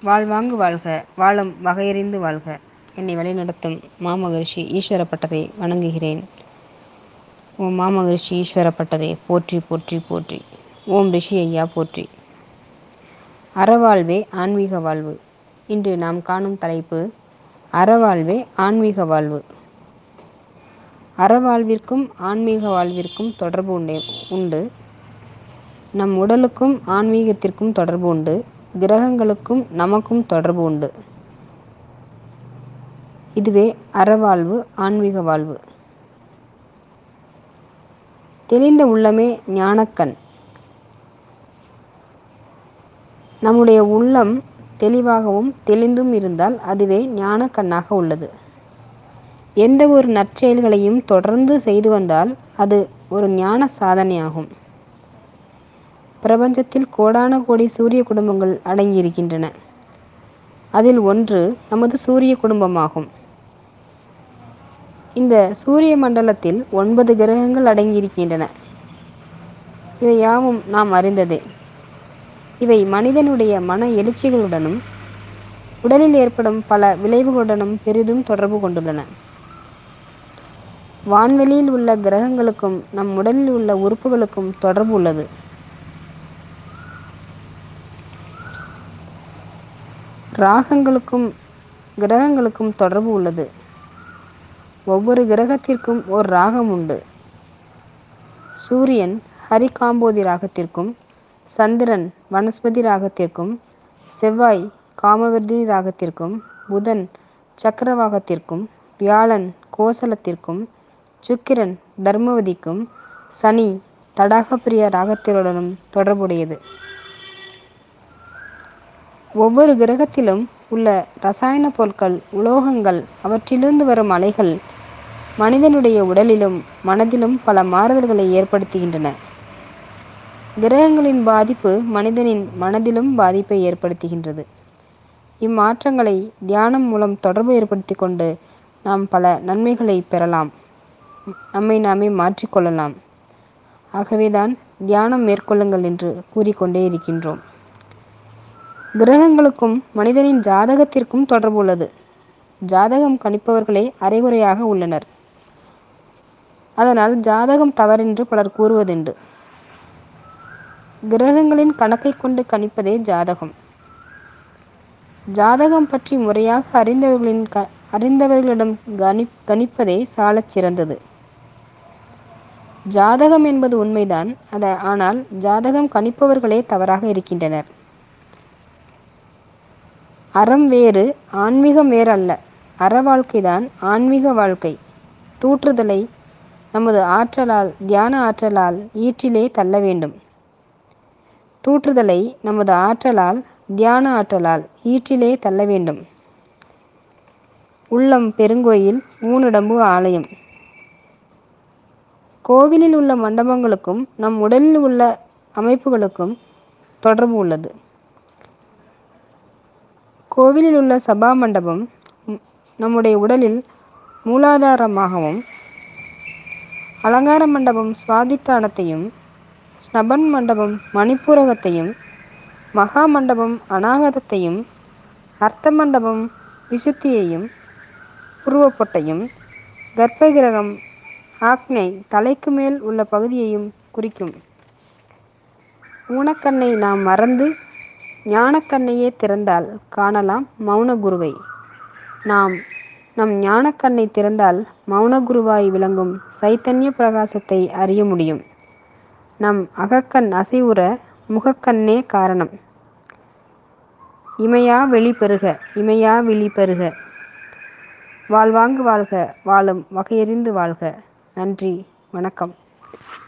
வாழ்வாங்கு வாழ்க வாழும் வகையறிந்து வாழ்க என்னை வழிநடத்தும் மாமகரிஷி ஈஸ்வரப்பட்டரை வணங்குகிறேன் ஓம் மாமகரிஷி ஈஸ்வரப்பட்டரே போற்றி போற்றி போற்றி ஓம் ரிஷி ஐயா போற்றி அறவாழ்வே ஆன்மீக வாழ்வு இன்று நாம் காணும் தலைப்பு அறவாழ்வே ஆன்மீக வாழ்வு அறவாழ்விற்கும் ஆன்மீக வாழ்விற்கும் தொடர்பு உண்டு உண்டு நம் உடலுக்கும் ஆன்மீகத்திற்கும் தொடர்பு உண்டு கிரகங்களுக்கும் நமக்கும் தொடர்பு உண்டு இதுவே அறவாழ்வு ஆன்மீக வாழ்வு தெளிந்த உள்ளமே ஞானக்கண் நம்முடைய உள்ளம் தெளிவாகவும் தெளிந்தும் இருந்தால் அதுவே ஞான கண்ணாக உள்ளது எந்த ஒரு நற்செயல்களையும் தொடர்ந்து செய்து வந்தால் அது ஒரு ஞான சாதனையாகும் பிரபஞ்சத்தில் கோடான கோடி சூரிய குடும்பங்கள் அடங்கியிருக்கின்றன அதில் ஒன்று நமது சூரிய குடும்பமாகும் இந்த சூரிய மண்டலத்தில் ஒன்பது கிரகங்கள் அடங்கியிருக்கின்றன இவை யாவும் நாம் அறிந்ததே இவை மனிதனுடைய மன எழுச்சிகளுடனும் உடலில் ஏற்படும் பல விளைவுகளுடனும் பெரிதும் தொடர்பு கொண்டுள்ளன வான்வெளியில் உள்ள கிரகங்களுக்கும் நம் உடலில் உள்ள உறுப்புகளுக்கும் தொடர்பு உள்ளது ராகங்களுக்கும் கிரகங்களுக்கும் தொடர்பு உள்ளது ஒவ்வொரு கிரகத்திற்கும் ஒரு ராகம் உண்டு சூரியன் ஹரிகாம்போதி ராகத்திற்கும் சந்திரன் வனஸ்பதி ராகத்திற்கும் செவ்வாய் காமவர்தினி ராகத்திற்கும் புதன் சக்கரவாகத்திற்கும் வியாழன் கோசலத்திற்கும் சுக்கிரன் தர்மவதிக்கும் சனி தடாகப்பிரிய ராகத்தினுடனும் தொடர்புடையது ஒவ்வொரு கிரகத்திலும் உள்ள ரசாயன பொருட்கள் உலோகங்கள் அவற்றிலிருந்து வரும் அலைகள் மனிதனுடைய உடலிலும் மனதிலும் பல மாறுதல்களை ஏற்படுத்துகின்றன கிரகங்களின் பாதிப்பு மனிதனின் மனதிலும் பாதிப்பை ஏற்படுத்துகின்றது இம்மாற்றங்களை தியானம் மூலம் தொடர்பு ஏற்படுத்தி கொண்டு நாம் பல நன்மைகளை பெறலாம் நம்மை நாமே மாற்றிக்கொள்ளலாம் ஆகவேதான் தியானம் மேற்கொள்ளுங்கள் என்று கூறிக்கொண்டே இருக்கின்றோம் கிரகங்களுக்கும் மனிதனின் ஜாதகத்திற்கும் தொடர்பு உள்ளது ஜாதகம் கணிப்பவர்களே அரைகுறையாக உள்ளனர் அதனால் ஜாதகம் தவறென்று பலர் கூறுவதுண்டு கிரகங்களின் கணக்கை கொண்டு கணிப்பதே ஜாதகம் ஜாதகம் பற்றி முறையாக அறிந்தவர்களின் க அறிந்தவர்களிடம் கணி கணிப்பதே சாலச் சிறந்தது ஜாதகம் என்பது உண்மைதான் அத ஆனால் ஜாதகம் கணிப்பவர்களே தவறாக இருக்கின்றனர் அறம் வேறு ஆன்மீகம் வேறு அல்ல அற வாழ்க்கைதான் ஆன்மீக வாழ்க்கை தூற்றுதலை நமது ஆற்றலால் தியான ஆற்றலால் ஈற்றிலே தள்ள வேண்டும் தூற்றுதலை நமது ஆற்றலால் தியான ஆற்றலால் ஈற்றிலே தள்ள வேண்டும் உள்ளம் பெருங்கோயில் ஊனுடம்பு ஆலயம் கோவிலில் உள்ள மண்டபங்களுக்கும் நம் உடலில் உள்ள அமைப்புகளுக்கும் தொடர்பு உள்ளது கோவிலில் உள்ள சபா மண்டபம் நம்முடைய உடலில் மூலாதாரமாகவும் அலங்கார மண்டபம் சுவாதிட்டானத்தையும் ஸ்னபன் மண்டபம் மணிப்பூரகத்தையும் மகா மண்டபம் அநாகதத்தையும் அர்த்த மண்டபம் விசுத்தியையும் உருவப்பொட்டையும் கர்ப்பகிரகம் ஆக்னை தலைக்கு மேல் உள்ள பகுதியையும் குறிக்கும் ஊனக்கண்ணை நாம் மறந்து ஞானக்கண்ணையே திறந்தால் காணலாம் மௌன குருவை நாம் நம் ஞானக்கண்ணை திறந்தால் மௌனகுருவாய் விளங்கும் சைத்தன்ய பிரகாசத்தை அறிய முடியும் நம் அகக்கண் அசைவுற முகக்கண்ணே காரணம் இமையா வெளி பெறுக இமையா விழி பெறுக வாழ்வாங்கு வாழ்க வாழும் வகையறிந்து வாழ்க நன்றி வணக்கம்